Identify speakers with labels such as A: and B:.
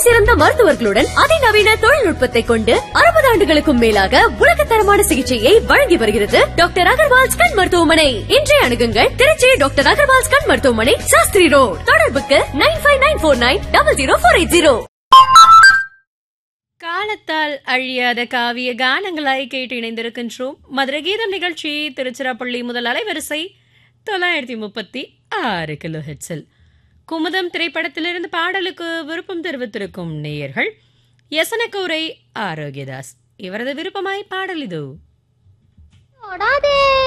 A: சிறந்த மருத்துவர்களுடன் அதிநவீன தொழில்நுட்பத்தை கொண்டு அறுபது ஆண்டுகளுக்கும் மேலாக உலகத்தரமான சிகிச்சையை வழங்கி வருகிறது டாக்டர் அகர்வால்ஸ் கண் மருத்துவமனை இன்றைய அணுகுங்கள் திருச்சி டாக்டர் அகர்வால்ஸ் கண் மருத்துவமனை சாஸ்திரி ரோட் தொடர்புக்கு nine five nine four nine double zero four eight zero
B: காலத்தால் அழியாத காவிய கானங்களாய் கேட்டு இணைந்திருக்கின்றோம் மதுரை கீதம் நிகழ்ச்சி திருச்சிராப்பள்ளி முதல் அலைவரிசை தொள்ளாயிரத்தி முப்பத்தி ஆறு கிலோ ஹெட்ஸில் குமுதம் திரைப்படத்திலிருந்து பாடலுக்கு விருப்பம் தெரிவித்திருக்கும் நேயர்கள் யசனக்கூரை ஆரோக்கியதாஸ் இவரது விருப்பமாய் பாடல் இதோ
C: தொடாதே